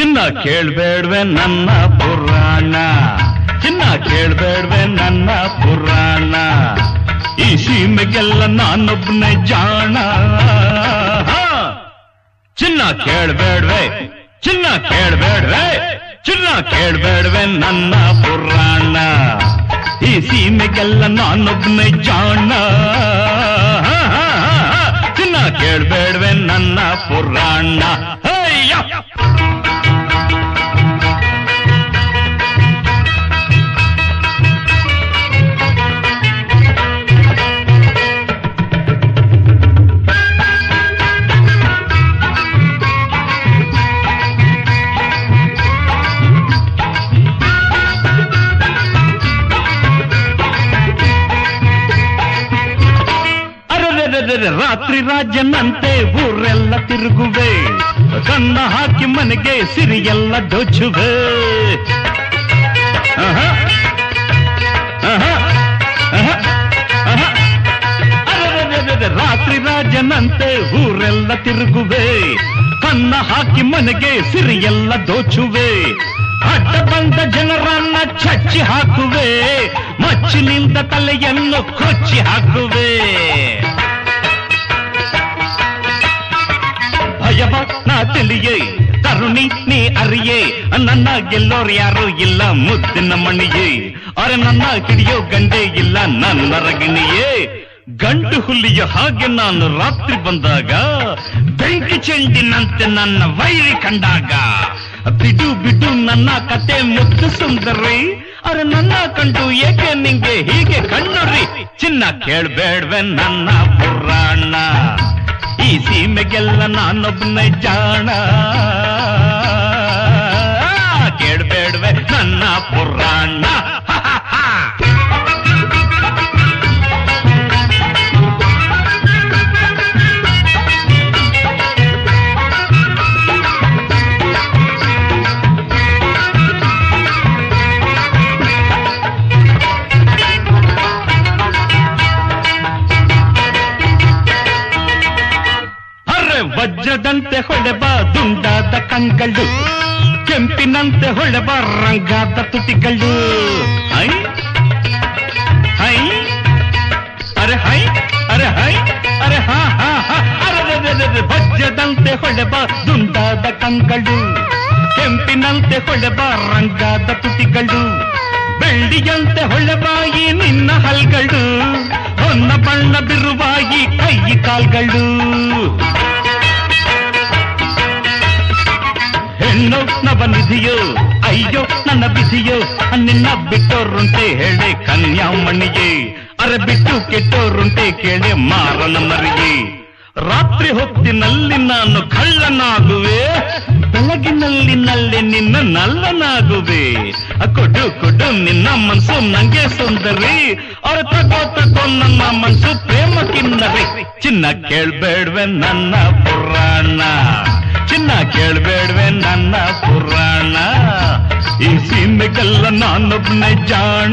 ಚಿನ್ನ ಕೇಳ್ಬೇಡ್ವೆ ನನ್ನ ಪುರಾಣ ಚಿನ್ನ ಕೇಳ್ಬೇಡ್ವೆ ನನ್ನ ಪುರಾಣ ಈ ಸೀಮೆಗೆಲ್ಲ ನಾನೊಬ್ಬನೇ ಜಾಣ ಹಾ. ಚಿನ್ನ ಕೇಳ್ಬೇಡ್ವೆ ಚಿನ್ನ ಕೇಳ್ಬೇಡ್ವೆ ಚಿನ್ನ ಕೇಳ್ಬೇಡ್ವೆ ನನ್ನ ಪುರಾಣ ಈ ಸೀಮೆಗೆಲ್ಲ ನಾನೊಬ್ಬನೇ ಜಾಣ ಹಾ, ಹಾ, ಹಾ. ಚಿನ್ನ ಕೇಳ್ಬೇಡ್ವೆ ನನ್ನ ಪುರಾಣ ಹಯ್ಯ ಅರೆರೆರೆರೆ ರಾತ್ರಿ ರಾಜನಂತೆ ಊರೆಲ್ಲ ತಿರುಗುವೆ ಕನ್ನ ಹಾಕಿ ಮನೆಗೆ ಸಿರಿಯೆಲ್ಲ ದೋಚುವೆ ಆಹಾ, ಆಹಾ, ಆಹಾ, ಆಹಾ. ಅರೆರೆರೆರೆ ರಾತ್ರಿ ರಾಜನಂತೆ ಊರೆಲ್ಲ ತಿರುಗುವೆ ಕನ್ನ ಹಾಕಿ ಮನೆಗೆ ಸಿರಿಯೆಲ್ಲ ದೋಚುವೆ ಅಡ್ಡ ಬಂದ ಜನರನ್ನ ಚಚ್ಚಿ ಹಾಕುವೆ ಮಚ್ಚಿನಿಂದ ತಲೆಯನ್ನು ಕೊಚ್ಚಿ ಹಾಕುವೆ ಭಯವ ನಾ ತಿಳಿಯೇ ಕರುಣಿ ನೀ ಅರಿಯೇ ನನ್ನ ಗೆಲ್ಲೋರ್ ಯಾರು ಇಲ್ಲ ಮುದ್ದಿನ ಮಣಿಯೇ ಅರೆ ನನ್ನ ಹಿಡಿಯೋ ಗಂಡೆ ಇಲ್ಲ ನನ್ನ ರಗಿಣಿಯೇ ಗಂಡು ಹುಲಿಯ ಹಾಗೆ ನಾನು ರಾತ್ರಿ ಬಂದಾಗ ಬೆಂಕಿ ಚೆಂಡಿನಂತೆ ನನ್ನ ವೈರಿ ಕಂಡಾಗ ಬಿಡು ಬಿಡು ನನ್ನ ಕತೆ ಮುದ್ದು ಸುಂದರಿ ಅರೆ ನನ್ನ ಕಂಡು ಏಕೆ ನಿಂಗೆ ಹೀಗೆ ಕಣ್ಣುರಿ ಚಿನ್ನ ಕೇಳ್ಬೇಡ್ವೆ ನನ್ನ ಪುರಾಣ ಈ ಸೀಮೆಗೆಲ್ಲ ನಾನೊಬ್ಬನೇ ಜಾಣ ಕೇಳ್ಬೇಡ್ವೆ ನನ್ನ ಪುರಾಣ ಹ, ಹ, ಹ. ಅರೆ ವಜ್ರದಂತೆ ಹೊಳೆಬ ದುಂಡಾದ ಕಂಗಳು ಕೆಂಪಿನಂತೆ ಹೊಳೆಬ ರಂಗಾದ ತುಟಿಗಳು ಹೈ ಹೈ ಅರೆ ಹೈ ಅರೆ ಹೈ ಅರೆ ಹಾ ಹಾ ಹಾ ಅರೆ ವಜ್ರದಂತೆ ಹೊಳೆಬ ದುಂಡಾದ ಕಂಗಳು ಕೆಂಪಿನಂತೆ ಹೊಳೆಬ ರಂಗಾದ ತುಟಿಗಳು ಬೆಳ್ಳಿಯಂತೆ ಹೊಳೆಬಾಯಿ ನಿನ್ನ ಹಲ್ಗಳು ಹೊನ್ನ ಬಣ್ಣ ಬಿರುವಾಗಿ ಕೈ ಕಾಲ್ಗಳು ಹೆಣ್ಣು ನವನಿಧಿಯೋ ಅಯ್ಯೋ ನನ್ನ ಬಿಸಿಯೋ ನಿನ್ನ ಬಿಟ್ಟೋರುಂಟೆ ಹೇಳೆ ಕನ್ಯಾಮಣಿಗೆ ಅರೆ ಬಿಟ್ಟು ಕೆಟ್ಟೋರುಂಟೆ ಕೇಳೆ ಮಾರನ ಮರಿಗೆ ರಾತ್ರಿ ಹೊತ್ತಿನಲ್ಲಿ ನಾನು ಕಳ್ಳನಾಗುವೆ ಬೆಳಗಿನಲ್ಲಿ ನಲ್ಲಿ ನಿನ್ನ ನಲ್ಲನಾಗುವೆ ಅ ಕೊಡು ಕೊಡು ನಿನ್ನ ಮನ್ಸು ನಂಗೆ ಸುಂದರಿ ಅವ್ರ ತಗೋ ತಗೋ ನನ್ನ ಮನ್ಸು ಪ್ರೇಮ ಕಿನ್ನರಿ ಚಿನ್ನ ಕೇಳ್ಬೇಡ್ವೆ ನನ್ನ ಪುರಾಣ ಚಿನ್ನ ಕೇಳ್ಬೇಡ್ವೆ ನನ್ನ ಪುರಾಣ ಈ ಸೀಮೆಗೆಲ್ಲ ನಾನೊಬ್ಬನೇ ಜಾಣ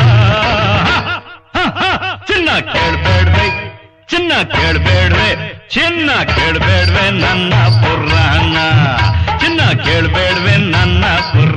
ಹ, ಹ, ಚಿನ್ನ ಕೇಳ್ಬೇಡ್ವೆ ಚಿನ್ನ ಕೇಳ್ಬೇಡ್ವೆ ಚಿನ್ನ ಕೇಳ್ಬೇಡ್ವೆ ನನ್ನ ಪುರಾಣ ಚಿನ್ನ ಕೇಳ್ಬೇಡ್ವೆ ನನ್ನ ಪುರಾಣ